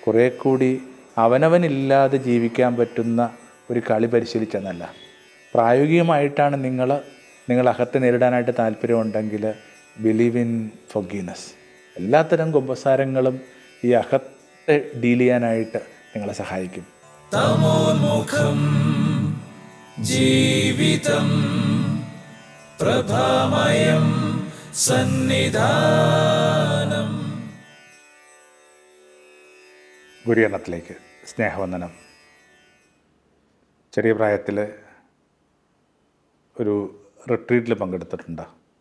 കുറേ കൂടി അവനവനില്ലാതെ ജീവിക്കാൻ പറ്റുന്ന ഒരു കളി പരിശീലിച്ചെന്നല്ല പ്രായോഗികമായിട്ടാണ് നിങ്ങൾ നിങ്ങൾ അകത്തെ നേരിടാനായിട്ട് താല്പര്യമുണ്ടെങ്കിൽ ബിലീവ് ഇൻ ഫൊഗീനസ് എല്ലാത്തരം കുമ്പസാരങ്ങളും ഈ അകത്തെ ഡീൽ ചെയ്യാനായിട്ട് നിങ്ങളെ സഹായിക്കും തമോന്മുഖം ജീവിതം പ്രഭാമയം സന്നിധാനം ഗുരുയണ്ണത്തിലേക്ക് സ്നേഹവന്ദനം ചെറിയ പ്രായത്തിൽ ഒരു റിട്രീറ്റിൽ പങ്കെടുത്തിട്ടുണ്ട്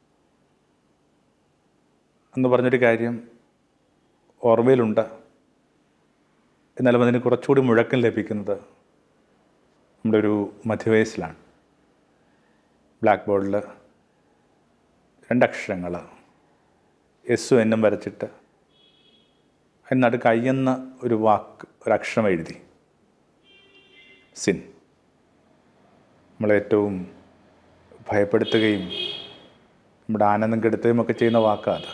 എന്ന് പറഞ്ഞൊരു കാര്യം ഓർമ്മയിലുണ്ട് എന്നാലും അതിന് കുറച്ചുകൂടി മുഴക്കം ലഭിക്കുന്നത് നമ്മുടെ ഒരു മധ്യവയസ്സിലാണ് ബ്ലാക്ക് ബോർഡിൽ രണ്ടക്ഷരങ്ങൾ എസ്സും എന്നും വരച്ചിട്ട് അതിനടുക്ക് കയ്യെന്ന ഒരു വാക്ക് ഒരു അക്ഷരം എഴുതി സിൻ നമ്മളേറ്റവും ഭയപ്പെടുത്തുകയും നമ്മുടെ ആനന്ദം കെടുത്തുകയും ഒക്കെ ചെയ്യുന്ന വാക്കാണ് അത്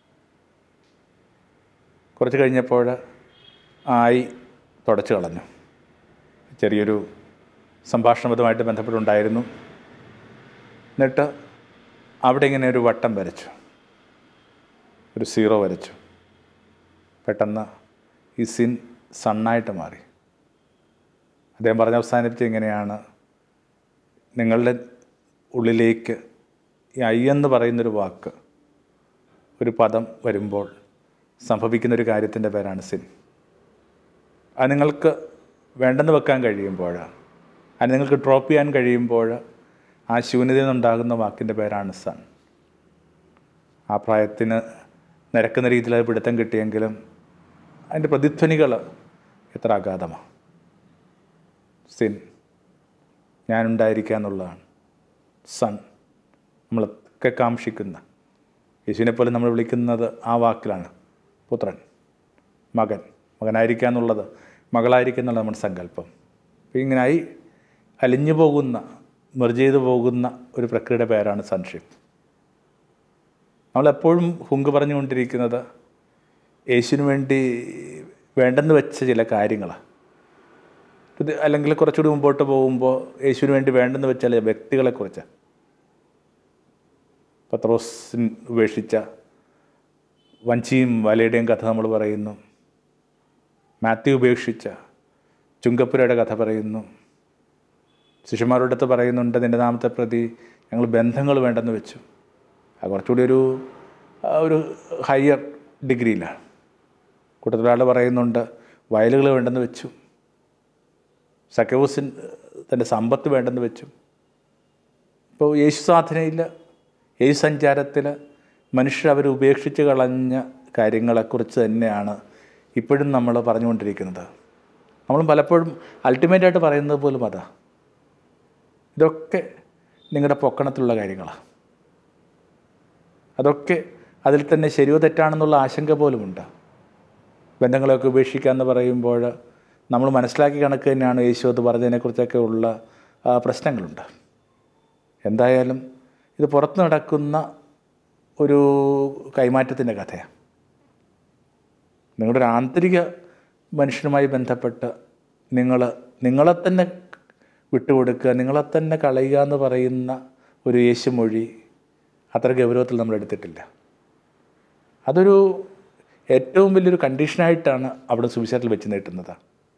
കുറച്ച് കഴിഞ്ഞപ്പോൾ ആയി തുടച്ചു കളഞ്ഞു ചെറിയൊരു സംഭാഷണപരമായിട്ട് ബന്ധപ്പെട്ടുണ്ടായിരുന്നു എന്നിട്ട് അവിടെ ഇങ്ങനെ ഒരു വട്ടം വരച്ചു ഒരു സീറോ വരച്ചു പെട്ടെന്ന് ഈ സിൻ സണ്ണായിട്ട് മാറി അദ്ദേഹം പറഞ്ഞ അവസാനിപ്പിച്ച് ഇങ്ങനെയാണ് നിങ്ങളുടെ ഉള്ളിലേക്ക് ഈ ഐ എന്ന് പറയുന്നൊരു വാക്ക് ഒരു പദം വരുമ്പോൾ സംഭവിക്കുന്ന ഒരു കാര്യത്തിൻ്റെ പേരാണ് സിൻ അത് നിങ്ങൾക്ക് വേണ്ടെന്ന് വെക്കാൻ കഴിയുമ്പോൾ അത് നിങ്ങൾക്ക് ഡ്രോപ്പ് ചെയ്യാൻ കഴിയുമ്പോൾ ആ ശൂന്യതയിൽ നിന്നുണ്ടാകുന്ന വാക്കിൻ്റെ പേരാണ് സൺ ആ പ്രായത്തിന് നിരക്കുന്ന രീതിയിൽ അത് പിടുത്തം കിട്ടിയെങ്കിലും അതിൻ്റെ പ്രതിധ്വനികൾ എത്ര അഗാധമാണ് സിൻ ഞാനുണ്ടായിരിക്കുക എന്നുള്ളതാണ് സൺ നമ്മളൊക്കെ കാക്ഷിക്കുന്ന യേശുവിനെ പോലെ നമ്മൾ വിളിക്കുന്നത് ആ വാക്കിലാണ് പുത്രൻ മകൻ മകനായിരിക്കുക എന്നുള്ളത് മകളായിരിക്കുക എന്നുള്ളത് നമ്മുടെ സങ്കല്പം അപ്പോൾ ഇങ്ങനായി അലിഞ്ഞു പോകുന്ന മെർജ് ചെയ്തു പോകുന്ന ഒരു പ്രക്രിയയുടെ പേരാണ് സൺഷിപ്പ് നമ്മളെപ്പോഴും ഹുങ്ക് പറഞ്ഞുകൊണ്ടിരിക്കുന്നത് യേശുവിന് വേണ്ടി വേണ്ടെന്ന് വെച്ച ചില കാര്യങ്ങളാണ് ഇത് അല്ലെങ്കിൽ കുറച്ചുകൂടി മുമ്പോട്ട് പോകുമ്പോൾ യേശുവിന് വേണ്ടി വേണ്ടെന്ന് വെച്ച ചില വ്യക്തികളെക്കുറിച്ച് പത്രോസിൻ ഉപേക്ഷിച്ച വഞ്ചിയും വലയുടെയും കഥ നമ്മൾ പറയുന്നു മാത്യു ഉപേക്ഷിച്ച ചുങ്കപ്പുരയുടെ കഥ പറയുന്നു ശിഷ്യന്മാരുടെ അടുത്ത് പറയുന്നുണ്ട് നിൻ്റെ നാമത്തെ പ്രതി ഞങ്ങൾ ബന്ധങ്ങൾ വേണ്ടെന്ന് വെച്ചു അത് കുറച്ചുകൂടി ഒരു ആ, ഒരു ഹയർ ഡിഗ്രിയിലാണ് കൂട്ടത്തിലൊരാൾ പറയുന്നുണ്ട് വയലുകൾ വേണ്ടെന്ന് വെച്ചു സക്കവൂസിൻ തൻ്റെ സമ്പത്ത് വേണ്ടെന്ന് വെച്ചു ഇപ്പോൾ യേശു സാധനയിൽ യേശു സഞ്ചാരത്തിൽ മനുഷ്യർ അവർ ഉപേക്ഷിച്ച് കളഞ്ഞ കാര്യങ്ങളെക്കുറിച്ച് തന്നെയാണ് ഇപ്പോഴും നമ്മൾ പറഞ്ഞുകൊണ്ടിരിക്കുന്നത് നമ്മൾ പലപ്പോഴും അൾട്ടിമേറ്റായിട്ട് പറയുന്നത് പോലും അതാ ഇതൊക്കെ നിങ്ങളുടെ പൊക്കണത്തിലുള്ള കാര്യങ്ങളാണ് അതൊക്കെ അതിൽ തന്നെ ശരിയോ തെറ്റാണെന്നുള്ള ആശങ്ക പോലുമുണ്ട് ബന്ധങ്ങളെയൊക്കെ ഉപേക്ഷിക്കുക എന്ന് പറയുമ്പോൾ നമ്മൾ മനസ്സിലാക്കി കണക്ക് തന്നെയാണ് യേശു അത് പറഞ്ഞതിനെക്കുറിച്ചൊക്കെ ഉള്ള ആ, പ്രശ്നങ്ങളുണ്ട് എന്തായാലും ഇത് പുറത്ത് നടക്കുന്ന ഒരു കൈമാറ്റത്തിൻ്റെ കഥയാണ് നിങ്ങളുടെ ഒരു ആന്തരിക മനുഷ്യനുമായി ബന്ധപ്പെട്ട് നിങ്ങൾ നിങ്ങളെ തന്നെ വിട്ടുകൊടുക്കുക നിങ്ങളെ തന്നെ കളയുക എന്ന് പറയുന്ന ഒരു യേശുമൊഴി അത്ര ഗൗരവത്തിൽ നമ്മൾ എടുത്തിട്ടില്ല അതൊരു ഏറ്റവും വലിയൊരു കണ്ടീഷനായിട്ടാണ് അവിടെ സുവിശേഷത്തിൽ വെച്ച് നീട്ടുന്നത്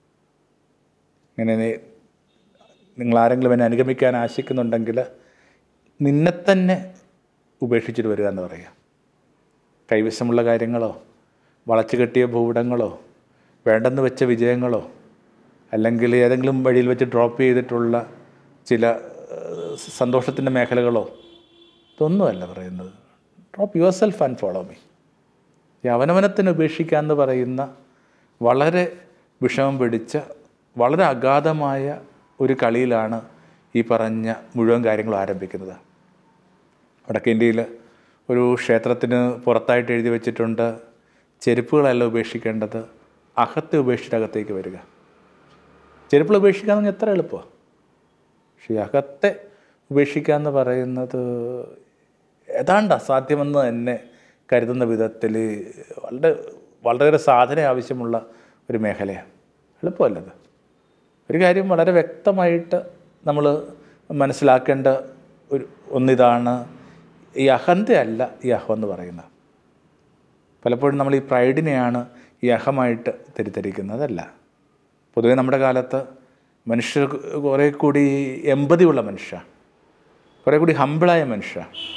ഇങ്ങനെ നീ- നിങ്ങളാരെങ്കിലും എന്നെ അനുഗമിക്കാൻ ആശിക്കുന്നുണ്ടെങ്കിൽ നിന്നെ തന്നെ ഉപേക്ഷിച്ചിട്ട് വരിക എന്ന് പറയുക കൈവശമുള്ള കാര്യങ്ങളോ വളച്ചു കെട്ടിയ ഭൂവിടങ്ങളോ വേണ്ടെന്ന് വെച്ച വിജയങ്ങളോ അല്ലെങ്കിൽ ഏതെങ്കിലും വഴിയിൽ വെച്ച് ഡ്രോപ്പ് ചെയ്തിട്ടുള്ള ചില സന്തോഷത്തിൻ്റെ മേഖലകളോ ഇതൊന്നുമല്ല പറയുന്നത് drop yourself and follow me ഈ അവനവനത്തിന് ഉപേക്ഷിക്കുക എന്ന് പറയുന്ന വളരെ വിഷമം പിടിച്ച വളരെ അഗാധമായ ഒരു കളിയിലാണ് ഈ പറഞ്ഞ മുഴുവൻ കാര്യങ്ങളും ആരംഭിക്കുന്നത് വടക്കേ ഇന്ത്യയിൽ ഒരു ക്ഷേത്രത്തിന് പുറത്തായിട്ട് എഴുതി വെച്ചിട്ടുണ്ട് ചെരുപ്പുകളല്ല ഉപേക്ഷിക്കേണ്ടത് അകത്തെ ഉപേക്ഷിച്ചിട്ട് അകത്തേക്ക് വരിക ചെരുപ്പുകൾ ഉപേക്ഷിക്കുക എന്ന് പറഞ്ഞാൽ എത്ര എളുപ്പമാണ് പക്ഷേ ഈ അകത്തെ ഉപേക്ഷിക്കുക എന്ന് പറയുന്നത് ഏതാണ്ട് അസാധ്യമെന്ന് തന്നെ കരുതുന്ന വിധത്തിൽ വളരെ വളരെയേറെ സാധന ആവശ്യമുള്ള ഒരു മേഖലയാണ് എളുപ്പമല്ലത് ഒരു കാര്യം വളരെ വ്യക്തമായിട്ട് നമ്മൾ മനസ്സിലാക്കേണ്ട ഒരു ഒന്നിതാണ് ഈ അഹന്തയല്ല ഈ അഹം എന്ന് പറയുന്നത് പലപ്പോഴും നമ്മൾ ഈ പ്രൈഡിനെയാണ് ഈ അഹമായിട്ട് തെറ്റിദ്ധരിക്കുന്നതല്ല പൊതുവേ നമ്മുടെ കാലത്ത് മനുഷ്യർ കുറേ കൂടി എമ്പതിയുള്ള മനുഷ്യ കുറേ കൂടി ഹമ്പിളായ മനുഷ്യ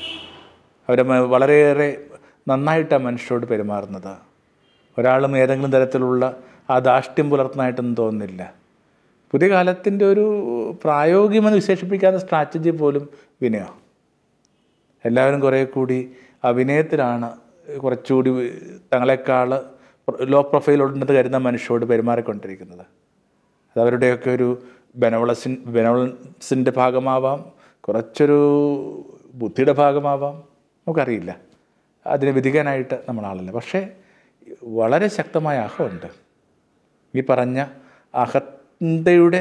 അവർ വളരെയേറെ നന്നായിട്ടാണ് മനുഷ്യരോട് പെരുമാറുന്നത് ഒരാളും ഏതെങ്കിലും തരത്തിലുള്ള ആ ധാഷ്ട്യം പുലർത്തുന്നതായിട്ടൊന്നും തോന്നുന്നില്ല പുതിയ കാലത്തിൻ്റെ ഒരു പ്രായോഗികമെന്ന് വിശേഷിപ്പിക്കാത്ത സ്ട്രാറ്റജി പോലും വിനയം എല്ലാവരും കുറേ കൂടി ആ വിനയത്തിലാണ് കുറച്ചുകൂടി തങ്ങളെക്കാൾ ലോ പ്രൊഫൈലുണ്ടെന്ന് കരുതുന്ന മനുഷ്യരോട് പെരുമാറിക്കൊണ്ടിരിക്കുന്നത് അത് അവരുടെയൊക്കെ ഒരു ബെനവളസിൻ ബെനവളൻസിൻ്റെ ഭാഗമാവാം കുറച്ചൊരു ബുദ്ധിയുടെ ഭാഗമാവാം നമുക്കറിയില്ല അതിനെ വിധിക്കാനായിട്ട് നമ്മൾ ആളല്ല പക്ഷേ വളരെ ശക്തമായ അഹമുണ്ട് ഈ പറഞ്ഞ അഹന്തയുടെ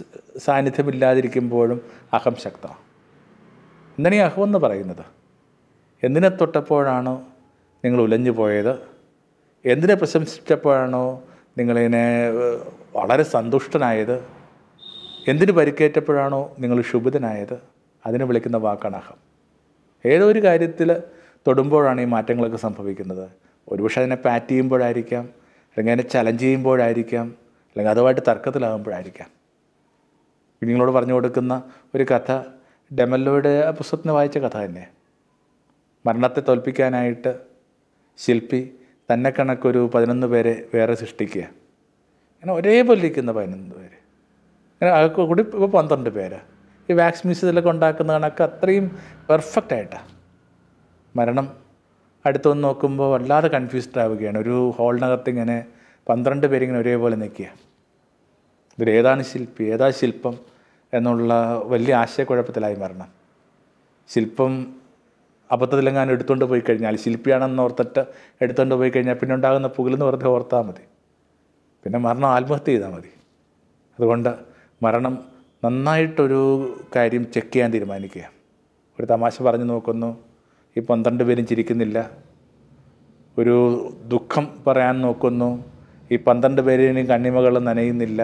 സാന്നിധ്യമില്ലാതിരിക്കുമ്പോഴും അഹം ശക്തമാണ് എന്താണ് ഈ അഹം എന്ന് പറയുന്നത് എന്തിനെ തൊട്ടപ്പോഴാണോ നിങ്ങൾ ഉലഞ്ഞു പോയത് എന്തിനെ പ്രശംസിച്ചപ്പോഴാണോ നിങ്ങളിങ്ങനെ ഏഹ്, വളരെ സന്തുഷ്ടനായത് എന്തിന് പരിക്കേറ്റപ്പോഴാണോ നിങ്ങൾ ശുഭിതനായത് അതിനെ വിളിക്കുന്ന വാക്കാണ് അഹം ഏതോ ഒരു കാര്യത്തിൽ തൊടുമ്പോഴാണ് ഈ മാറ്റങ്ങളൊക്കെ സംഭവിക്കുന്നത് ഒരുപക്ഷെ അതിനെ പാറ്റ് ചെയ്യുമ്പോഴായിരിക്കാം അല്ലെങ്കിൽ അതിനെ ചലഞ്ച് ചെയ്യുമ്പോഴായിരിക്കാം അല്ലെങ്കിൽ അതുമായിട്ട് തർക്കത്തിലാകുമ്പോഴായിരിക്കാം ഇനി നിങ്ങളോട് പറഞ്ഞു കൊടുക്കുന്ന ഒരു കഥ ഡെമല്ലോയുടെ ആ പുസ്തകത്തിന് വായിച്ച കഥ തന്നെ മരണത്തെ തോൽപ്പിക്കാനായിട്ട് ശില്പി തന്നെ കണക്കൊരു പതിനൊന്ന് പേരെ വേറെ സൃഷ്ടിക്കുക അങ്ങനെ ഒരേപോലെ ഇരിക്കുന്ന പതിനൊന്ന് പേര് അങ്ങനെ അതൊക്കെ കൂടി ഇപ്പോൾ പന്ത്രണ്ട് പേര് ഈ വാക്സ് മ്യൂസിയത്തിലൊക്കെ ഉണ്ടാക്കുന്ന കണക്ക് അത്രയും പെർഫെക്റ്റ് ആയിട്ടാണ് മരണം അടുത്തൊന്ന് നോക്കുമ്പോൾ വല്ലാതെ കൺഫ്യൂസ്ഡ് ആവുകയാണ് ഒരു ഹോളിനകത്ത് ഇങ്ങനെ പന്ത്രണ്ട് പേരിങ്ങനെ ഒരേപോലെ നിൽക്കുക ഇതിൽ ഏതാണ് ശില്പി ഏതാ ശില്പം എന്നുള്ള വലിയ ആശയക്കുഴപ്പത്തിലായി മരണം ശില്പം അബദ്ധത്തിലെങ്ങാനും എടുത്തുകൊണ്ട് പോയി കഴിഞ്ഞാൽ ശില്പിയാണെന്ന് ഓർത്തിട്ട് എടുത്തുകൊണ്ട് പോയി കഴിഞ്ഞാൽ പിന്നെ ഉണ്ടാകുന്ന പുകലെന്ന് വെറുതെ ഓർത്താൽ മതി പിന്നെ മരണം ആത്മഹത്യ ചെയ്താൽ മതി അതുകൊണ്ട് മരണം നന്നായിട്ടൊരു കാര്യം ചെക്ക് ചെയ്യാൻ തീരുമാനിക്കുക ഒരു തമാശ പറഞ്ഞു നോക്കുന്നു ഈ പന്ത്രണ്ട് പേരും ചിരിക്കുന്നില്ല ഒരു ദുഃഖം പറയാൻ നോക്കുന്നു ഈ പന്ത്രണ്ട് പേരെയും കണ്ണിമകൾ നനയുന്നില്ല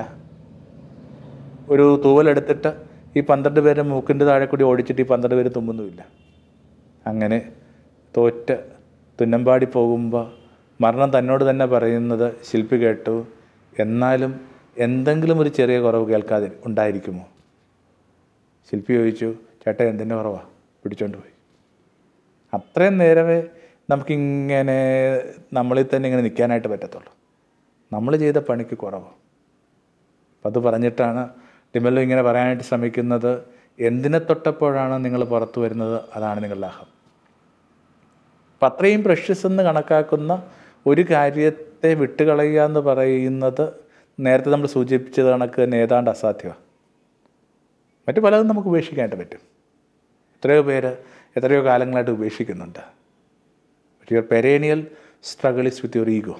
ഒരു തൂവലെടുത്തിട്ട് ഈ പന്ത്രണ്ട് പേരെ മൂക്കിൻ്റെ താഴെ കൂടി ഓടിച്ചിട്ട് ഈ പന്ത്രണ്ട് പേര് തുമ്മുന്നുമില്ല അങ്ങനെ തോറ്റ് തുന്നമ്പാടി പോകുമ്പോൾ മരണം തന്നോട് തന്നെ പറയുന്നത് ശില്പി കേട്ടു എന്നാലും എന്തെങ്കിലും ഒരു ചെറിയ കുറവ് കേൾക്കാതെ ഉണ്ടായിരിക്കുമോ ശില്പി ചോദിച്ചു ചേട്ടാ എന്തിൻ്റെ കുറവാണ് പിടിച്ചോണ്ട് പോയി അത്രയും നേരമേ നമുക്കിങ്ങനെ നമ്മളിൽ തന്നെ ഇങ്ങനെ നിൽക്കാനായിട്ട് പറ്റത്തുള്ളൂ നമ്മൾ ചെയ്ത പണിക്ക് കുറവ് അപ്പം അത് പറഞ്ഞിട്ടാണ് ടിമല്ലോ ഇങ്ങനെ പറയാനായിട്ട് ശ്രമിക്കുന്നത് എന്തിനെ തൊട്ടപ്പോഴാണ് നിങ്ങൾ പുറത്തു വരുന്നത് അതാണ് നിങ്ങളുടെ അഹം അപ്പം അത്രയും പ്രഷ്യസ് എന്ന് കണക്കാക്കുന്ന ഒരു കാര്യത്തെ വിട്ടുകളയുക എന്ന് പറയുന്നത് നേരത്തെ നമ്മൾ സൂചിപ്പിച്ചത് കണക്ക് തന്നെ ഏതാണ്ട് അസാധ്യമാണ് മറ്റു പലതും നമുക്ക് ഉപേക്ഷിക്കാനായിട്ട് പറ്റും എത്രയോ പേര് എത്രയോ കാലങ്ങളായിട്ട് ഉപേക്ഷിക്കുന്നുണ്ട് പക്ഷേ your perennial struggle is with your ego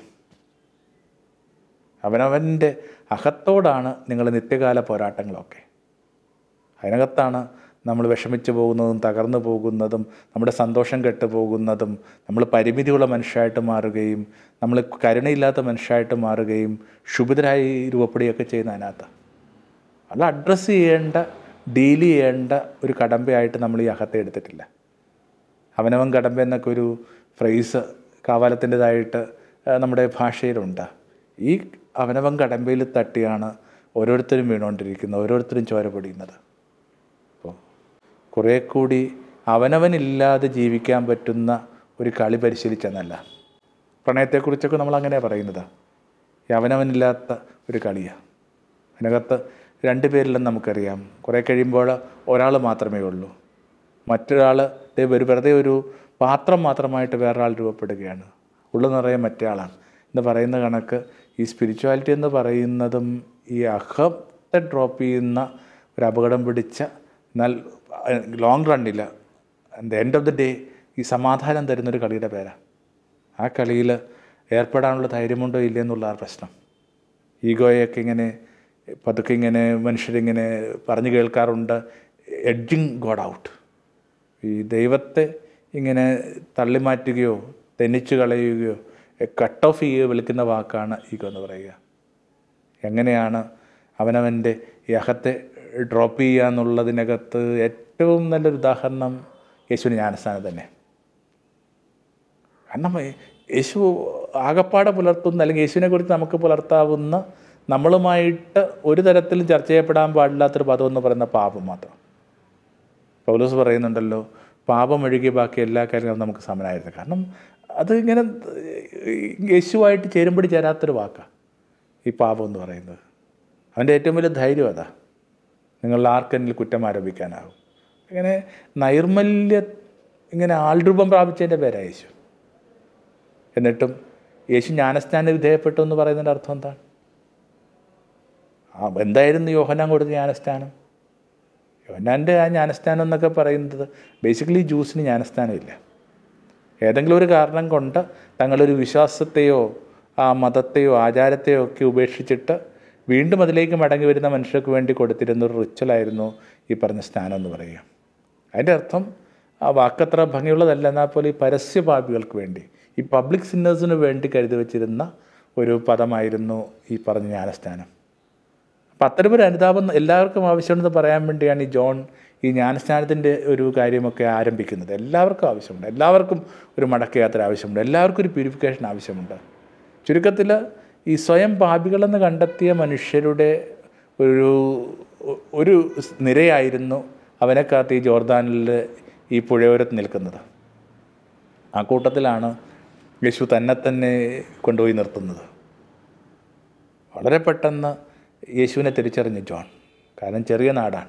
അവനവൻ്റെ അകത്തോടാണ് നിങ്ങൾ നിത്യകാല പോരാട്ടങ്ങളൊക്കെ അതിനകത്താണ് നമ്മൾ വിഷമിച്ചു പോകുന്നതും തകർന്നു പോകുന്നതും നമ്മുടെ സന്തോഷം കെട്ടു പോകുന്നതും നമ്മൾ പരിമിതിയുള്ള മനുഷ്യരായിട്ട് മാറുകയും നമ്മൾ കരുണയില്ലാത്ത മനുഷ്യരായിട്ട് മാറുകയും ക്ഷുഭിതരായി രൂപപ്പെടുകയൊക്കെ ചെയ്യുന്ന അതിനകത്ത് അത് അഡ്രസ്സ് ചെയ്യേണ്ട ഡീൽ ചെയ്യേണ്ട ഒരു കടമ്പയായിട്ട് നമ്മൾ ഈ അകത്തെ എടുത്തിട്ടില്ല അവനവൻ കടമ്പ എന്നൊക്കെ ഒരു ഫ്രേസ് കാവാലത്തിൻ്റെതായിട്ട് നമ്മുടെ ഭാഷയിലുണ്ട് ഈ അവനവൻ കടമ്പയിൽ തട്ടിയാണ് ഓരോരുത്തരും വീണുകൊണ്ടിരിക്കുന്നത് ഓരോരുത്തരും ചോര പൊടിയുന്നത് അപ്പോൾ കുറേ കൂടി അവനവനില്ലാതെ ജീവിക്കാൻ പറ്റുന്ന ഒരു കളി പരിശീലിച്ചെന്നല്ല പ്രണയത്തെക്കുറിച്ചൊക്കെ നമ്മൾ അങ്ങനെയാണ് പറയുന്നത് ഈ അവനവനില്ലാത്ത ഒരു കളിയാണ് അതിനകത്ത് രണ്ട് പേരില്ലെന്ന് നമുക്കറിയാം കുറേ കഴിയുമ്പോൾ ഒരാൾ മാത്രമേ ഉള്ളൂ മറ്റൊരാൾ ദേ ഒരു വെറുതെ ഒരു പാത്രം മാത്രമായിട്ട് വേറൊരാൾ രൂപപ്പെടുകയാണ് ഉള്ളു നിറയെ മറ്റേ ആളാണ് എന്ന് പറയുന്ന കണക്ക് ഈ സ്പിരിച്വാലിറ്റി എന്ന് പറയുന്നതും ഈ അഹത്തെ ഡ്രോപ്പ് ചെയ്യുന്ന ഒരു അപകടം പിടിച്ച എന്നാൽ ലോങ് റണ്ണില്ല the end of the day ഈ സമാധാനം തരുന്നൊരു കളിയുടെ പേരാണ് ആ കളിയിൽ ഏർപ്പെടാനുള്ള ധൈര്യമുണ്ടോ ഇല്ലേ എന്നുള്ള ആ പ്രശ്നം ഈഗോയൊക്കെ ഇങ്ങനെ പതുക്കെ ഇങ്ങനെ മനുഷ്യരിങ്ങനെ പറഞ്ഞു കേൾക്കാറുണ്ട് എഡ്ജിങ് ഗോഡ് ഔട്ട് ഈ ദൈവത്തെ ഇങ്ങനെ തള്ളിമാറ്റുകയോ തെന്നിച്ചു കളയുകയോ കട്ട് ഓഫ് ചെയ്യുകയോ വിളിക്കുന്ന വാക്കാണ് ഈഗോ എന്ന് പറയുക എങ്ങനെയാണ് അവനവൻ്റെ ഈ അഹത്തെ ഡ്രോപ്പ് ചെയ്യുക എന്നുള്ളതിനകത്ത് ഏറ്റവും നല്ലൊരു ഉദാഹരണം യേശുവിന് ജ്ഞാനസ്ഥാനം തന്നെ കാരണം യേശു ആകപ്പാടെ പുലർത്തുന്ന അല്ലെങ്കിൽ യേശുവിനെ കുറിച്ച് നമുക്ക് പുലർത്താവുന്ന നമ്മളുമായിട്ട് ഒരു തരത്തിലും ചർച്ച ചെയ്യപ്പെടാൻ പാടില്ലാത്തൊരു പദം എന്ന് പറയുന്ന പാപം മാത്രം പൗലോസ് പറയുന്നുണ്ടല്ലോ പാപം ഒഴികെ ബാക്കി എല്ലാ കാര്യങ്ങളും നമുക്ക് സമനായിരുന്നു കാരണം അത് ഇങ്ങനെ യേശുവായിട്ട് ചേരുമ്പടി ചേരാത്തൊരു വാക്കാണ് ഈ പാപം എന്ന് പറയുന്നത് അവൻ്റെ ഏറ്റവും വലിയ ധൈര്യം അതാ നിങ്ങൾ ആർക്കെങ്കിലും കുറ്റം ആരോപിക്കാനാകും ഇങ്ങനെ നൈർമല്യ ഇങ്ങനെ ആൾരൂപം പ്രാപിച്ചതിൻ്റെ പേരാണ് യേശു എന്നിട്ടും യേശു ജ്ഞാനസ്ഥാന വിധേയപ്പെട്ടു എന്ന് പറയുന്നതിൻ്റെ അർത്ഥം എന്താണ് ആ എന്തായിരുന്നു യോഹനാൻ കൊടുത്ത ജ്ഞാനസ്ഥാനം യോഹനാൻ്റെ ആ ജ്ഞാനസ്ഥാനം എന്നൊക്കെ പറയുന്നത് ബേസിക്കലി ജ്യൂസിന് ജ്ഞാനസ്ഥാനമില്ല ഏതെങ്കിലും ഒരു കാരണം കൊണ്ട് തങ്ങളൊരു വിശ്വാസത്തെയോ ആ മതത്തെയോ ആചാരത്തെയോ ഒക്കെ ഉപേക്ഷിച്ചിട്ട് വീണ്ടും അതിലേക്ക് മടങ്ങി വരുന്ന മനുഷ്യർക്ക് വേണ്ടി കൊടുത്തിരുന്ന ഒരു റിച്വലായിരുന്നു ഈ പറഞ്ഞ സ്നാനം എന്ന് പറയുക അതിൻ്റെ അർത്ഥം ആ വാക്കത്ര ഭംഗിയുള്ളതല്ല എന്നാൽ പോലും ഈ പരസ്യപാപികൾക്ക് വേണ്ടി ഈ പബ്ലിക് സിന്നേഴ്സിന് വേണ്ടി കരുതി വച്ചിരുന്ന ഒരു പദമായിരുന്നു ഈ പറഞ്ഞ ജ്ഞാനസ്ഥാനം അപ്പം അത്തരമൊരു അനുതാപം എല്ലാവർക്കും ആവശ്യമുണ്ടെന്ന് പറയാൻ വേണ്ടിയാണ് ഈ ജോൺ ഈ ജ്ഞാനസ്നാനത്തിൻ്റെ ഒരു കാര്യമൊക്കെ ആരംഭിക്കുന്നത് എല്ലാവർക്കും ആവശ്യമുണ്ട് എല്ലാവർക്കും ഒരു മടക്കയാത്ര ആവശ്യമുണ്ട് എല്ലാവർക്കും ഒരു പ്യൂരിഫിക്കേഷൻ ആവശ്യമുണ്ട് ചുരുക്കത്തിൽ ഈ സ്വയം പാപികളെന്ന് കണ്ടെത്തിയ മനുഷ്യരുടെ ഒരു ഒരു നിരയായിരുന്നു അവനെ കാത്ത് ഈ ജോർദാനിൽ ഈ പുഴയോരത്ത് നിൽക്കുന്നത് ആ കൂട്ടത്തിലാണ് യേശു തന്നെ തന്നെ കൊണ്ടുപോയി നിർത്തുന്നത് വളരെ പെട്ടെന്ന് യേശുവിനെ തിരിച്ചറിഞ്ഞു ജോൺ കാരണം ചെറിയ നാടാണ്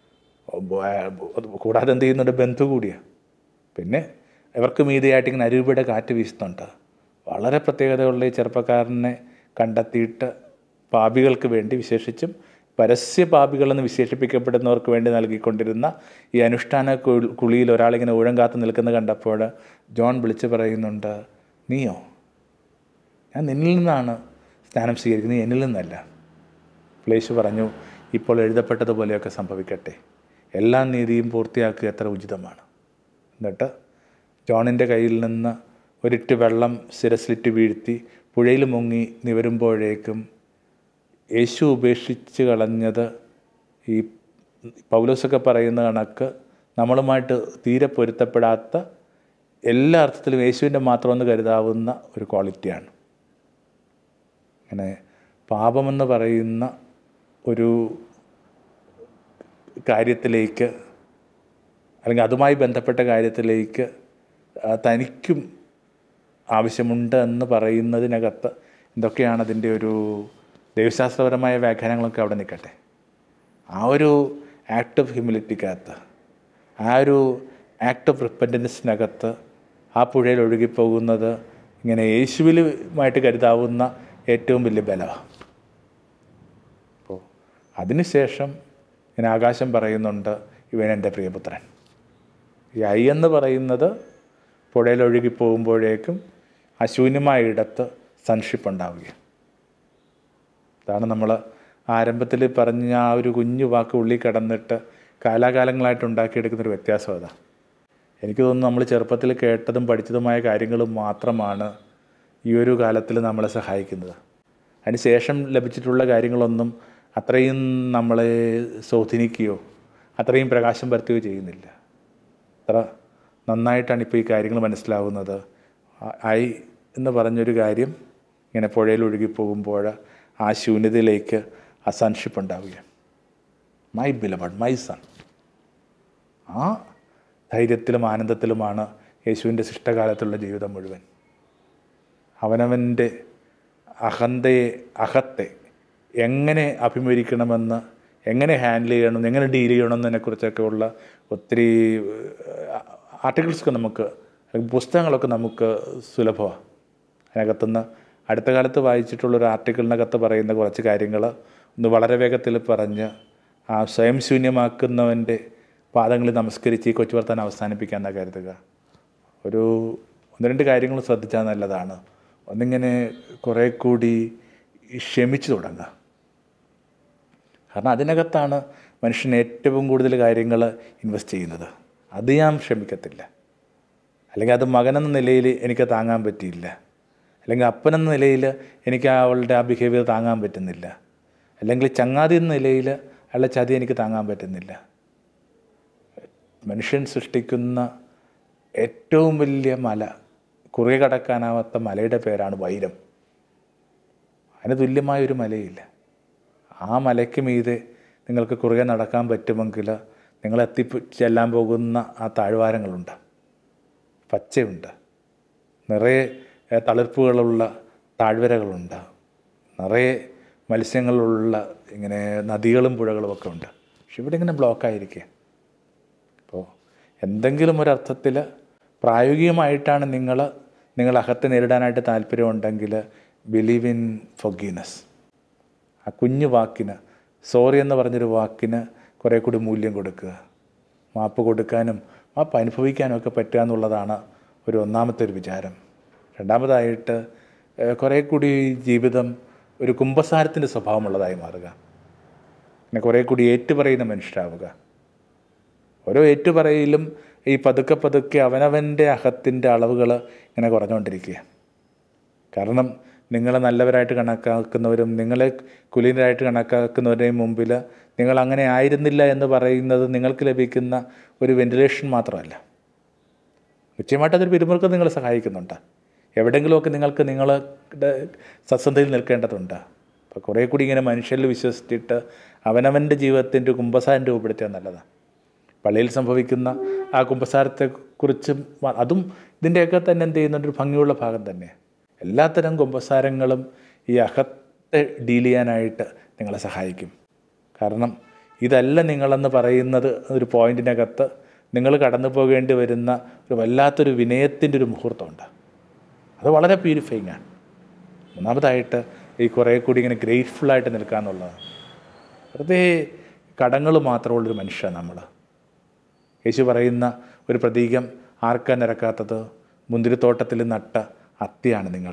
കൂടാതെ എന്ത് ചെയ്യുന്നുണ്ട് ബന്ധു കൂടിയാണ് പിന്നെ ഇവർക്ക് മീതിയായിട്ട് ഇങ്ങനെ അരൂപയുടെ കാറ്റ് വീശുന്നുണ്ട് വളരെ പ്രത്യേകതയുള്ള ഈ ചെറുപ്പക്കാരനെ കണ്ടെത്തിയിട്ട് പാപികൾക്ക് വേണ്ടി വിശേഷിച്ചും പരസ്യ പാപികളെന്ന് വിശേഷിപ്പിക്കപ്പെടുന്നവർക്ക് വേണ്ടി നൽകിക്കൊണ്ടിരുന്ന ഈ അനുഷ്ഠാന കു- കുളിയിൽ ഒരാളിങ്ങനെ ഊഴം കാത്ത് നിൽക്കുന്നത് കണ്ടപ്പോൾ ജോൺ വിളിച്ചു പറയുന്നുണ്ട് നീയോ ഞാൻ നിന്നിൽ നിന്നാണ് സ്നാനം സ്വീകരിക്കുന്നത് എന്നിൽ നിന്നല്ല പ്ലേശു പറഞ്ഞു ഇപ്പോൾ എഴുതപ്പെട്ടതുപോലെയൊക്കെ സംഭവിക്കട്ടെ എല്ലാ നീതിയും പൂർത്തിയാക്കുക എത്ര ഉചിതമാണ് എന്നിട്ട് ജോണിൻ്റെ കയ്യിൽ നിന്ന് ഒരിറ്റ് വെള്ളം ശിരസിലിറ്റ് വീഴ്ത്തി പുഴയിൽ മുങ്ങി നിവരുമ്പോഴേക്കും യേശു ഉപേക്ഷിച്ച് കളഞ്ഞത് ഈ പൗലോസൊക്കെ പറയുന്ന കണക്ക് നമ്മളുമായിട്ട് തീരെ പൊരുത്തപ്പെടാത്ത എല്ലാ അർത്ഥത്തിലും യേശുവിൻ്റെ മാത്രമെന്ന് കരുതാവുന്ന ഒരു ക്വാളിറ്റിയാണ് അങ്ങനെ പാപമെന്ന് പറയുന്ന ഒരു കാര്യത്തിലേക്ക് അല്ലെങ്കിൽ അതുമായി ബന്ധപ്പെട്ട കാര്യത്തിലേക്ക് ആ, തനിക്കും ആവശ്യമുണ്ട് എന്ന് പറയുന്നതിനകത്ത് എന്തൊക്കെയാണ് അതിൻ്റെ ഒരു ദൈവശാസ്ത്രപരമായ വ്യാഖ്യാനങ്ങളൊക്കെ അവിടെ നിൽക്കട്ടെ ആ ഒരു ആക്ട് ഓഫ് ഹ്യൂമിലിറ്റിക്കകത്ത് ആ ഒരു ആക്ട് ഓഫ് റിപ്പൻറ്റൻസിനകത്ത് ആ പുഴയിൽ ഒഴുകിപ്പോകുന്നത് ഇങ്ങനെ യേശുവിലുമായിട്ട് കരുതാവുന്ന ഏറ്റവും വലിയ ബലമാണ് അപ്പോൾ അതിനുശേഷം ഇങ്ങനെ ആകാശം പറയുന്നുണ്ട് ഇവൻ എൻ്റെ പ്രിയപുത്രൻ ഈ ഐ എന്ന് പറയുന്നത് പുഴയിൽ ഒഴുകി പോകുമ്പോഴേക്കും അശൂന്യമായ ഇടത്ത് സൺഷിപ്പ് ഉണ്ടാവുകയാണ് ഇതാണ് നമ്മൾ ആരംഭത്തിൽ പറഞ്ഞ ആ ഒരു കുഞ്ഞു വാക്ക് ഉള്ളിൽ കിടന്നിട്ട് കാലാകാലങ്ങളായിട്ട് ഉണ്ടാക്കിയെടുക്കുന്നൊരു വ്യത്യാസം അതാ എനിക്ക് തോന്നുന്നു നമ്മൾ ചെറുപ്പത്തിൽ കേട്ടതും പഠിച്ചതുമായ കാര്യങ്ങളും മാത്രമാണ് ഈ ഒരു കാലത്തിൽ നമ്മളെ സഹായിക്കുന്നത് അതിന് ശേഷം ലഭിച്ചിട്ടുള്ള കാര്യങ്ങളൊന്നും അത്രയും നമ്മളെ സ്വാധീനിക്കുകയോ അത്രയും പ്രകാശം പരത്തുകയോ ചെയ്യുന്നില്ല അത്ര നന്നായിട്ടാണ് ഇപ്പോൾ ഈ കാര്യങ്ങൾ മനസ്സിലാവുന്നത് ഐ എന്ന് പറഞ്ഞൊരു കാര്യം ഇങ്ങനെ പുഴയിൽ ഒഴുകി പോകുമ്പോൾ ആ ശൂന്യതയിലേക്ക് ആ സൺഷിപ്പ് ഉണ്ടാവുക മൈ ബിലബഡ് മൈ സൺ ആ ധൈര്യത്തിലും ആനന്ദത്തിലുമാണ് യേശുവിൻ്റെ ശിഷ്ടകാലത്തുള്ള ജീവിതം മുഴുവൻ അവനവൻ്റെ അഹന്തയെ അഹത്തെ എങ്ങനെ അഭിമുഖീകരിക്കണമെന്ന് എങ്ങനെ ഹാൻഡിൽ ചെയ്യണം എങ്ങനെ ഡീൽ ചെയ്യണമെന്നതിനെക്കുറിച്ചൊക്കെ ഉള്ള ഒത്തിരി ആർട്ടിക്കിൾസൊക്കെ നമുക്ക് അല്ലെങ്കിൽ പുസ്തകങ്ങളൊക്കെ നമുക്ക് സുലഭമാണ് അതിനകത്തുനിന്ന് അടുത്ത കാലത്ത് വായിച്ചിട്ടുള്ള ഒരു ആർട്ടിക്കിളിനകത്ത് പറയുന്ന കുറച്ച് കാര്യങ്ങൾ ഒന്ന് വളരെ വേഗത്തിൽ പറഞ്ഞ് ആ സ്വയം ശൂന്യമാക്കുന്നവൻ്റെ പാദങ്ങളിൽ നമസ്കരിച്ച് ഈ കൊച്ചു വർത്താനം അവസാനിപ്പിക്കാമെന്നാണ് കരുതുക ഒരു ഒന്ന് രണ്ട് കാര്യങ്ങൾ ശ്രദ്ധിച്ചാൽ നല്ലതാണ് ഒന്നിങ്ങനെ കുറേ കൂടി ക്ഷമിച്ചു തുടങ്ങുക കാരണം അതിനകത്താണ് മനുഷ്യൻ ഏറ്റവും കൂടുതൽ കാര്യങ്ങൾ ഇൻവെസ്റ്റ് ചെയ്യുന്നത് അത് ഞാൻ ക്ഷമിക്കത്തില്ല അല്ലെങ്കിൽ അത് മകനെന്ന നിലയിൽ എനിക്ക് താങ്ങാൻ പറ്റിയില്ല അല്ലെങ്കിൽ അപ്പനെന്ന നിലയിൽ എനിക്ക് അവളുടെ ആ ബിഹേവിയർ താങ്ങാൻ പറ്റുന്നില്ല അല്ലെങ്കിൽ ചങ്ങാതി എന്ന നിലയിൽ അയാളുടെ ചതി എനിക്ക് താങ്ങാൻ പറ്റുന്നില്ല മനുഷ്യൻ സൃഷ്ടിക്കുന്ന ഏറ്റവും വലിയ മല കുറുകെ കടക്കാനാവാത്ത മലയുടെ പേരാണ് വൈരം അതിന് തുല്യമായ ഒരു മലയില്ല ആ മലയ്ക്ക് മീതെ നിങ്ങൾക്ക് കുറുകെ നടക്കാൻ പറ്റുമെങ്കിൽ നിങ്ങൾ എത്തി ചെല്ലാൻ പോകുന്ന ആ താഴ്വാരങ്ങളുണ്ട് പച്ചയുണ്ട് നിറയെ ഏഹ്, തളിർപ്പുകളുള്ള താഴ്വരകളുണ്ട് നിറയെ മത്സ്യങ്ങളുള്ള ഇങ്ങനെ നദികളും പുഴകളും ഒക്കെ ഉണ്ട് പക്ഷെ ഇവിടെ ഇങ്ങനെ ബ്ലോക്കായിരിക്കുക അപ്പോൾ എന്തെങ്കിലും ഒരർത്ഥത്തിൽ പ്രായോഗികമായിട്ടാണ് നിങ്ങൾ നിങ്ങൾ അകത്ത് നേരിടാനായിട്ട് താല്പര്യമുണ്ടെങ്കിൽ ബിലീവ് ഇൻ ഫൊഗീനസ് ആ കുഞ്ഞു വാക്കിന് സോറി എന്ന് പറഞ്ഞൊരു വാക്കിന് കുറേ കൂടി മൂല്യം കൊടുക്കുക മാപ്പ് കൊടുക്കാനും മാപ്പ് അനുഭവിക്കാനും ഒക്കെ പറ്റുക എന്നുള്ളതാണ് ഒരു ഒന്നാമത്തെ ഒരു വിചാരം രണ്ടാമതായിട്ട് ഏഹ്, കുറേ കൂടി ജീവിതം ഒരു കുംഭസാരത്തിൻ്റെ സ്വഭാവമുള്ളതായി മാറുക പിന്നെ കുറേ കൂടി ഏറ്റുപറയുന്ന മനുഷ്യരാവുക ഓരോ ഏറ്റുപറയിലും ഈ പതുക്കെ പതുക്കെ അവനവൻ്റെ അഹത്തിൻ്റെ അളവുകൾ ഇങ്ങനെ കുറഞ്ഞുകൊണ്ടിരിക്കുക കാരണം നിങ്ങളെ നല്ലവരായിട്ട് കണക്കാക്കുന്നവരും നിങ്ങളെ കുലീനരായിട്ട് കണക്കാക്കുന്നവരുടെയും മുമ്പിൽ നിങ്ങൾ അങ്ങനെ ആയിരുന്നില്ല എന്ന് പറയുന്നത് നിങ്ങൾക്ക് ലഭിക്കുന്ന ഒരു വെന്റിലേഷൻ മാത്രമല്ല നിശ്ചയമായിട്ട് അതൊരു പിരിമുറുക്കം നിങ്ങളെ സഹായിക്കുന്നുണ്ട് എവിടെയെങ്കിലുമൊക്കെ നിങ്ങൾക്ക് നിങ്ങളുടെ സത്യസന്ധയിൽ നിൽക്കേണ്ടതുണ്ട് അപ്പോൾ കുറേ കൂടി ഇങ്ങനെ മനുഷ്യരിൽ വിശ്വസിച്ചിട്ട് അവനവൻ്റെ ജീവിതത്തിൻ്റെ കുമ്പസാരം രൂപപ്പെടുത്തിയാൽ നല്ലതാണ് പള്ളിയിൽ സംഭവിക്കുന്ന ആ കുമ്പസാരത്തെക്കുറിച്ചും വ- അതും ഇതിൻ്റെയൊക്കെ തന്നെ എന്ത് ചെയ്യുന്നുണ്ട് ഒരു ഭംഗിയുള്ള ഭാഗം തന്നെ എല്ലാത്തരം കുമ്പസാരങ്ങളും ഈ അകത്തെ ഡീൽ ചെയ്യാനായിട്ട് നിങ്ങളെ സഹായിക്കും കാരണം ഇതല്ല നിങ്ങളെന്ന് പറയുന്നത് ഒരു പോയിന്റിനകത്ത് നിങ്ങൾ കടന്നു പോകേണ്ടി വരുന്ന ഒരു വല്ലാത്തൊരു വിനയത്തിൻ്റെ ഒരു മുഹൂർത്തമുണ്ട് അത് വളരെ പ്യൂരിഫൈങ് ആണ് ഒന്നാമതായിട്ട് ഈ കുറേ കൂടി ഇങ്ങനെ ഗ്രേറ്റ്ഫുള്ളായിട്ട് നിൽക്കുക എന്നുള്ളതാണ് വെറുതെ കടങ്ങൾ മാത്രമുള്ളൊരു മനുഷ്യൻ നമ്മൾ യേശു പറയുന്ന ഒരു പ്രതീകം ആർക്കാൻ നിരക്കാത്തത് മുന്തിരിത്തോട്ടത്തിൽ നട്ട അത്തിയാണ് നിങ്ങൾ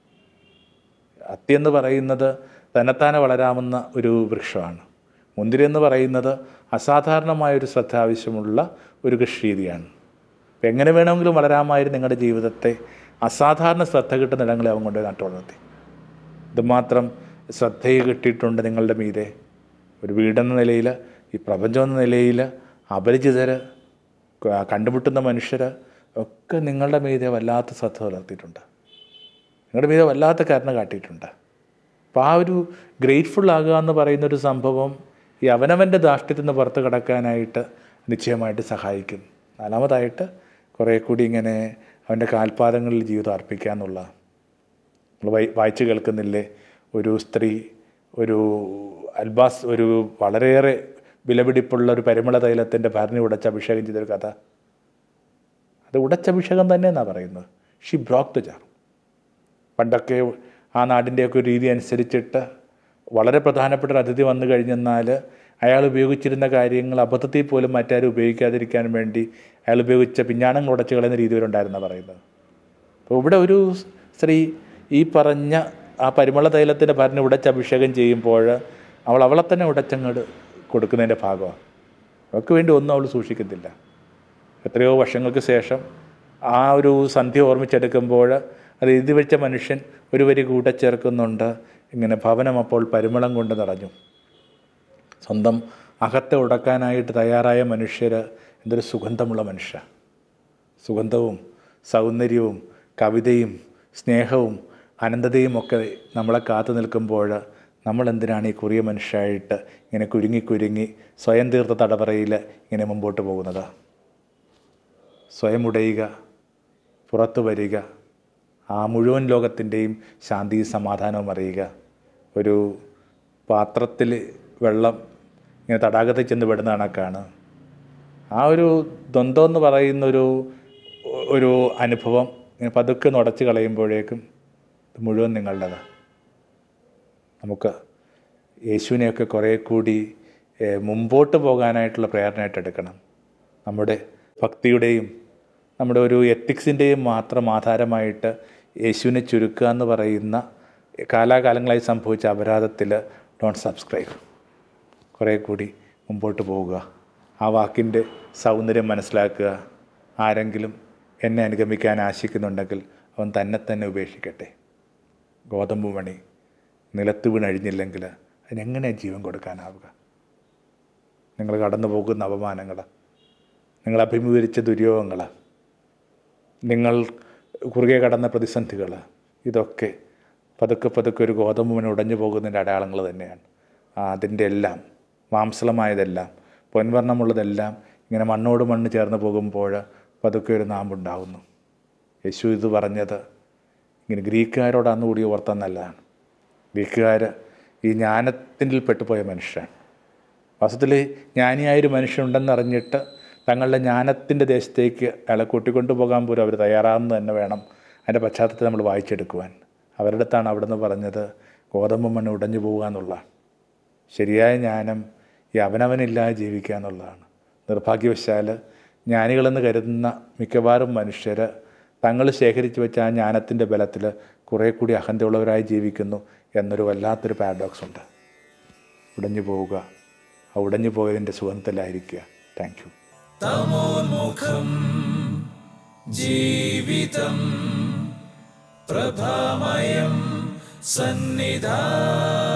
അത്തി എന്ന് പറയുന്നത് തന്നെത്താനെ വളരാവുന്ന ഒരു വൃക്ഷമാണ് മുന്തിരി എന്ന് പറയുന്നത് അസാധാരണമായൊരു ശ്രദ്ധ ആവശ്യമുള്ള ഒരു കൃഷി രീതിയാണ് അപ്പം എങ്ങനെ വേണമെങ്കിലും വളരാമായിരുന്നു നിങ്ങളുടെ ജീവിതത്തെ അസാധാരണ ശ്രദ്ധ കിട്ടുന്ന ഇടങ്ങളെ അവൻ കൊണ്ടുപോയി നട്ടു വളർത്തി ഇതുമാത്രം ശ്രദ്ധയെ കിട്ടിയിട്ടുണ്ട് നിങ്ങളുടെ മീതെ ഒരു വീടെന്ന നിലയിൽ ഈ പ്രപഞ്ചം എന്ന നിലയിൽ അപരിചിതർ ക- കണ്ടുമുട്ടുന്ന മനുഷ്യർ ഒക്കെ നിങ്ങളുടെ മീതെ വല്ലാത്ത ശ്രദ്ധ പുലർത്തിയിട്ടുണ്ട് നിങ്ങളുടെ മീതെ വല്ലാത്ത കരുണ കാട്ടിയിട്ടുണ്ട് അപ്പോൾ ആ ഒരു ഗ്രേറ്റ്ഫുൾ ആകുക എന്ന് പറയുന്ന ഒരു സംഭവം ഈ അവനവൻ്റെ ധാഷ്ട്യത്തിൽ നിന്ന് പുറത്ത് കിടക്കാനായിട്ട് നിശ്ചയമായിട്ട് സഹായിക്കും നാലാമതായിട്ട് കുറേ കൂടി ഇങ്ങനെ അവൻ്റെ കാൽപാദങ്ങളിൽ ജീവിതം അർപ്പിക്കുക എന്നുള്ള നമ്മൾ വായി വായിച്ചു കേൾക്കുന്നില്ലേ ഒരു സ്ത്രീ ഒരു അൽബാസ് ഒരു വളരെയേറെ വിലപിടിപ്പുള്ള ഒരു പരിമള തൈലത്തിൻ്റെ ഭരണി ഉടച്ച് അഭിഷേകം ചെയ്തൊരു കഥ അത് ഉടച്ചഭിഷേകം തന്നെ എന്നാണ് പറയുന്നത് ഷി ബ്രോക്ക് ദ ജാർ പണ്ടൊക്കെ ആ നാടിൻ്റെയൊക്കെ ഒരു രീതി അനുസരിച്ചിട്ട് വളരെ പ്രധാനപ്പെട്ട ഒരു അതിഥി വന്നു കഴിഞ്ഞെന്നാൽ അയാൾ ഉപയോഗിച്ചിരുന്ന കാര്യങ്ങൾ അബദ്ധത്തിൽ പോലും മറ്റാരും ഉപയോഗിക്കാതിരിക്കാൻ വേണ്ടി അയാൾ ഉപയോഗിച്ച പിഞ്ഞാണങ്ങൾ ഉടച്ചു കളയുന്ന രീതി വരെ ഉണ്ടായിരുന്ന പറയുന്നത് അപ്പോൾ ഇവിടെ ഒരു സ്ത്രീ ഈ പറഞ്ഞ ആ പരിമള തൈലത്തിൻ്റെ ഭരണി ഉടച്ച് അഭിഷേകം ചെയ്യുമ്പോൾ അവൾ അവളെ തന്നെ ഉടച്ചങ്ങോട്ട് കൊടുക്കുന്നതിൻ്റെ ഭാഗമാണ് അവൾക്ക് വേണ്ടി ഒന്നും അവൾ സൂക്ഷിക്കത്തില്ല എത്രയോ വർഷങ്ങൾക്ക് ശേഷം ആ ഒരു സന്ധ്യ ഓർമ്മിച്ചെടുക്കുമ്പോൾ അത് എഴുതി വെച്ച മനുഷ്യൻ ഒരു വരി കൂടെ ചേർക്കുന്നുണ്ട് ഇങ്ങനെ ഭവനം അപ്പോൾ പരിമളം കൊണ്ട് നിറഞ്ഞു സ്വന്തം അകത്തെ ഉടക്കാനായിട്ട് തയ്യാറായ മനുഷ്യർ എന്തൊരു സുഗന്ധമുള്ള മനുഷ്യ സുഗന്ധവും സൗന്ദര്യവും കവിതയും സ്നേഹവും അനന്തതയും ഒക്കെ നമ്മളെ കാത്തു നിൽക്കുമ്പോൾ നമ്മൾ എന്തിനാണ് ഈ കുറിയ മനുഷ്യരായിട്ട് ഇങ്ങനെ കുരുങ്ങി കുരുങ്ങി സ്വയം തീർത്ത തടവറയിൽ ഇങ്ങനെ മുമ്പോട്ട് പോകുന്നത് സ്വയം ഉടയുക പുറത്തു വരിക ആ മുഴുവൻ ലോകത്തിൻ്റെയും ശാന്തിയും സമാധാനവും അറിയുക ഒരു പാത്രത്തിൽ വെള്ളം ഇങ്ങനെ തടാകത്തിൽ ചെന്ന് വിടുന്ന കണക്കാണ് ആ ഒരു ദ്വന്ദ്വം എന്ന് പറയുന്നൊരു ഒരു അനുഭവം ഇങ്ങനെ പതുക്കെ നുടച്ച് കളയുമ്പോഴേക്കും ഇത് മുഴുവൻ നിങ്ങളുടേതാണ് നമുക്ക് യേശുവിനെയൊക്കെ കുറേ കൂടി ഏഹ്, മുമ്പോട്ട് പോകാനായിട്ടുള്ള പ്രേരണയായിട്ട് എടുക്കണം നമ്മുടെ ഭക്തിയുടെയും നമ്മുടെ ഒരു എത്തിക്സിൻ്റെയും മാത്രം ആധാരമായിട്ട് യേശുവിനെ ചുരുക്കുക എന്ന് പറയുന്ന കാലാകാലങ്ങളായി സംഭവിച്ച അപരാധത്തിൽ ഡോണ്ട് സബ്സ്ക്രൈബ് കുറേ കൂടി മുമ്പോട്ട് പോവുക ആ വാക്കിൻ്റെ സൗന്ദര്യം മനസ്സിലാക്കുക ആരെങ്കിലും എന്നെ അനുഗമിക്കാൻ ആശിക്കുന്നുണ്ടെങ്കിൽ അവൻ തന്നെ തന്നെ ഉപേക്ഷിക്കട്ടെ ഗോതമ്പ് മണി നിലത്ത് വീണഴിഞ്ഞില്ലെങ്കിൽ അതിനെങ്ങനെയാണ് ജീവൻ കൊടുക്കാനാവുക നിങ്ങൾ കടന്നു പോകുന്ന അപമാനങ്ങൾ നിങ്ങൾ അഭിമുഖീകരിച്ച ദുര്യോഗങ്ങൾ നിങ്ങൾ കുറുകെ കടന്ന പ്രതിസന്ധികൾ ഇതൊക്കെ പതുക്കെ പതുക്കെ ഒരു ഗോതമ്പുവിന് ഉടഞ്ഞു പോകുന്നതിൻ്റെ അടയാളങ്ങൾ തന്നെയാണ് ആ, അതിൻ്റെ എല്ലാം മാംസളമായതെല്ലാം പൊൻവർണ്ണമുള്ളതെല്ലാം ഇങ്ങനെ മണ്ണോട് മണ്ണ് ചേർന്ന് പോകുമ്പോൾ പതുക്കെ ഒരു നാമ്പുണ്ടാവുന്നു യേശു ഇത് പറഞ്ഞത് ഇങ്ങനെ ഗ്രീക്കുകാരോട് അന്ന് കൂടി ഓർത്താൻ നല്ലതാണ് ഗ്രീക്കുകാർ ഈ ജ്ഞാനത്തിൽ പെട്ടുപോയ മനുഷ്യരാണ് വാസ്തവത്തിൽ ജ്ഞാനിയായൊരു മനുഷ്യനുണ്ടെന്നറിഞ്ഞിട്ട് തങ്ങളുടെ ജ്ഞാനത്തിൻ്റെ ദേശത്തേക്ക് അയാളെ കൂട്ടിക്കൊണ്ടു പോകാൻ പോലും അവർ തയ്യാറാണെന്ന് തന്നെ വേണം അതിൻ്റെ പശ്ചാത്തലത്തിൽ നമ്മൾ വായിച്ചെടുക്കുവാൻ അവരുടെ അടുത്താണ് അവിടുന്ന് പറഞ്ഞത് ഗോതമ്പ് മണ്ണ് ഉടഞ്ഞു പോകുക എന്നുള്ളതാണ് ശരിയായ ജ്ഞാനം ഈ അവനവനില്ലാതെ ജീവിക്കുക എന്നുള്ളതാണ് നിർഭാഗ്യവശാൽ ജ്ഞാനികളെന്ന് കരുതുന്ന മിക്കവാറും മനുഷ്യർ തങ്ങൾ ശേഖരിച്ചു വെച്ച ആ ജ്ഞാനത്തിൻ്റെ ബലത്തിൽ കുറേ കൂടി അഹന്തയുള്ളവരായി ജീവിക്കുന്നു എന്നൊരു വല്ലാത്തൊരു പാരഡോക്സ് ഉണ്ട് ഉടഞ്ഞു പോവുക ആ ഉടഞ്ഞു പോയതിൻ്റെ സുഗന്ധത്തിലായിരിക്കുക താങ്ക് യു തമോന്മുഖം ജീവിതം പ്രഭാമയം സന്നിധാ